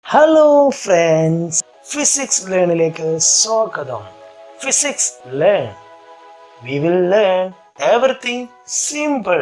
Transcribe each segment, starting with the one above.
hello friends physics ലേണിലേക്ക് സ്വാഗതം physics learn we will learn everything simple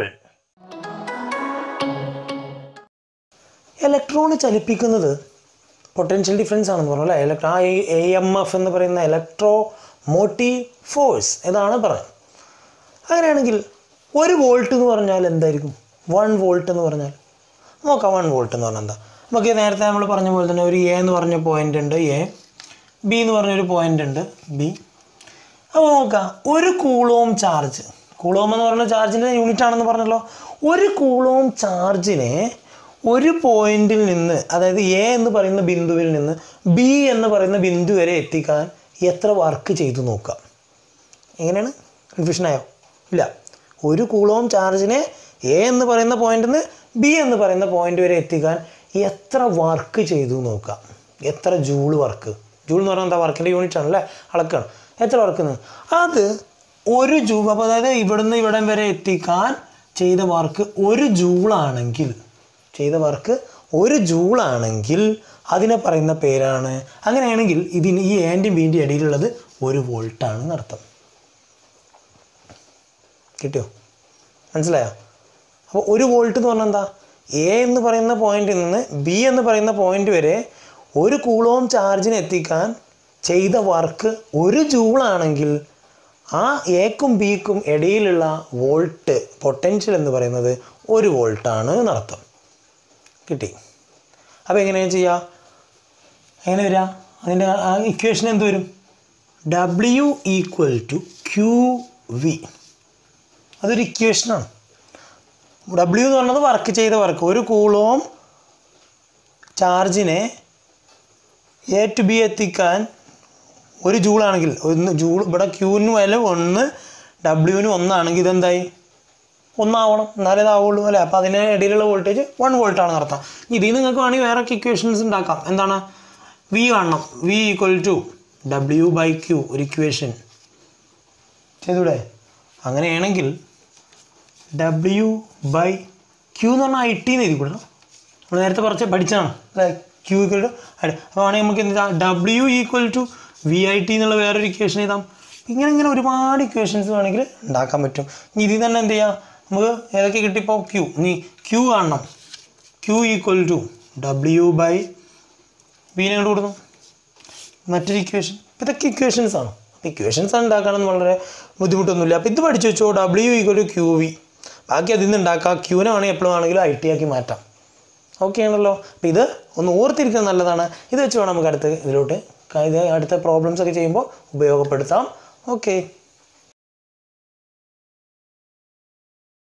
electron ചലിപ്പിക്കുന്നത് potential difference ആണെന്ന് പറഞ്ഞു അല്ലേ ഇലക്ട്രോ ആ എ എം എഫ് എന്ന് പറയുന്ന ഇലക്ട്രോ മോട്ടീവ് ഫോഴ്സ് ഇതാണ് പറയുന്നത് അങ്ങനെയാണെങ്കിൽ ഒരു വോൾട്ട് എന്ന് പറഞ്ഞാൽ എന്തായിരിക്കും വൺ വോൾട്ട് എന്ന് പറഞ്ഞാൽ നോക്കാം വൺ വോൾട്ട് എന്ന് പറഞ്ഞാൽ എന്താ നമുക്ക് നേരത്തെ നമ്മൾ പറഞ്ഞ പോലെ തന്നെ ഒരു എ എന്ന് പറഞ്ഞ പോയിന്റ് ഉണ്ട് എ ബി എന്ന് പറഞ്ഞൊരു പോയിന്റ് ഉണ്ട് ബി അപ്പോൾ നോക്കാം ഒരു കൂളോം ചാർജ് കൂളോം എന്ന് പറയുന്ന ചാർജിൻ്റെ യൂണിറ്റ് ആണെന്ന് പറഞ്ഞല്ലോ ഒരു കൂളോം ചാർജിനെ ഒരു പോയിന്റിൽ നിന്ന് അതായത് എ എന്ന് പറയുന്ന ബിന്ദുവിൽ നിന്ന് ബി എന്ന് പറയുന്ന ബിന്ദു വരെ എത്തിക്കാൻ എത്ര വർക്ക് ചെയ്തു നോക്കാം എങ്ങനെയാണ് കൺഫ്യൂഷനായോ ഇല്ല ഒരു കൂളോം ചാർജിനെ എ എന്ന് പറയുന്ന പോയിന്റിൽ നിന്ന് ബി എന്ന് പറയുന്ന പോയിന്റ് വരെ എത്തിക്കാൻ എത്ര വർക്ക് ചെയ്തു നോക്കാം എത്ര ജൂൾ വർക്ക് ജൂൾ എന്ന് പറഞ്ഞാൽ എന്താ വർക്കിൻ്റെ യൂണിറ്റ് ആണല്ലേ അളക്കാണ് എത്ര വർക്ക് അത് ഒരു ജൂ അപ്പോൾ അതായത് ഇവിടുന്ന് ഇവിടം വരെ എത്തിക്കാൻ ചെയ്ത വർക്ക് ഒരു ജൂളാണെങ്കിൽ ചെയ്ത വർക്ക് ഒരു ജൂളാണെങ്കിൽ അതിനെ പറയുന്ന പേരാണ് അങ്ങനെയാണെങ്കിൽ ഇതിന് ഈ ആൻറ്റി ബീൻ്റെ ഇടയിലുള്ളത് ഒരു വോൾട്ടാണ് എന്നർത്ഥം കിട്ടിയോ മനസ്സിലായോ അപ്പോൾ ഒരു വോൾട്ട് എന്ന് പറഞ്ഞാൽ എന്താ എ എന്ന് പറയുന്ന പോയിന്റിൽ നിന്ന് ബി എന്ന് പറയുന്ന പോയിന്റ് വരെ ഒരു കൂളോം ചാർജിന് എത്തിക്കാൻ ചെയ്ത വർക്ക് ഒരു ജൂളാണെങ്കിൽ ആ എക്കും ബിക്കും ഇടയിലുള്ള വോൾട്ട് പൊട്ടൻഷ്യൽ എന്ന് പറയുന്നത് ഒരു വോൾട്ടാണ് എന്നർത്ഥം കിട്ടി അപ്പോൾ എങ്ങനെയാണ് ചെയ്യുക എങ്ങനെ വരിക അതിൻ്റെ ആ ഇക്വേഷൻ എന്ത് വരും W equal to Q V അതൊരു ഇക്വേഷനാണ് ഡബ്ല്യു എന്ന് പറയുന്നത് വർക്ക് ചെയ്ത വർക്ക് ഒരു കൂളോം ചാർജിനെ എ ടു ബി എത്തിക്കാൻ ഒരു ജൂളാണെങ്കിൽ ഒന്ന് ജൂൾ ഇവിടെ ക്യൂവിന് വില ഒന്ന് ഡബ്ല്യുവിന് ഒന്നാണെങ്കിൽ ഇതെന്തായി ഒന്നാവണം എന്നാലേ ഇതാവുള്ളൂ അല്ലേ അപ്പോൾ അതിന് ഇടയിലുള്ള വോൾട്ടേജ് വൺ വോൾട്ട് ആണ് നടത്താം ഇതിൽ നിങ്ങൾക്ക് വേണമെങ്കിൽ വേറെ ഇക്വേഷൻസ് ഉണ്ടാക്കാം എന്താണ് വി കാണണം V equal to W by Q ഒരു ഇക്വേഷൻ ചെയ്തൂടെ അങ്ങനെയാണെങ്കിൽ ഡബ്ല്യു ബൈ ക്യൂ എന്ന് പറഞ്ഞാൽ ഐ ടി എന്ന് എഴുതി കൂടാ നമ്മൾ നേരത്തെ കുറച്ച് പഠിച്ചതാണ് അല്ലേ ക്യൂ ഈക്വൽ ടു അപ്പോൾ ആണെങ്കിൽ നമുക്ക് എന്താ W equal to V I T എന്നുള്ള വേറൊരു ഇക്വേഷൻ എഴുതാം ഇങ്ങനെ ഇങ്ങനെ ഒരുപാട് ഇക്വേഷൻസ് വേണമെങ്കിൽ ഉണ്ടാക്കാൻ പറ്റും ഇനി ഇതിൽ തന്നെ എന്ത് ചെയ്യാം നമുക്ക് ഏതൊക്കെ കിട്ടിയപ്പോൾ ക്യൂ ഇനി ക്യൂ കാണണം Q equal to W by വീനെ കൊണ്ട് കൊടുക്കും മറ്റൊരു ഇക്വേഷൻ ഇതൊക്കെ ഇക്വേഷൻസ് ആണ് അപ്പോൾ ഇക്വേഷൻസ് ഉണ്ടാക്കണം വളരെ ബുദ്ധിമുട്ടൊന്നുമില്ല അപ്പോൾ ഇത് പഠിച്ചു വെച്ചോ W equal to Q V ബാക്കി അതിൽ നിന്ന് ഉണ്ടാക്കാം ക്യൂനെ വേണമെങ്കിൽ എപ്പോഴും ആണെങ്കിലും ഐ ടി ആക്കി മാറ്റാം ഓക്കെ ആണല്ലോ അപ്പോൾ ഇത് ഒന്ന് ഓർത്തിരിക്കുന്നത് നല്ലതാണ് ഇത് വെച്ച് വേണം നമുക്ക് അടുത്ത ഇതിലോട്ട് ഇത് അടുത്ത പ്രോബ്ലംസ് ഒക്കെ ചെയ്യുമ്പോൾ ഉപയോഗപ്പെടുത്താം ഓക്കെ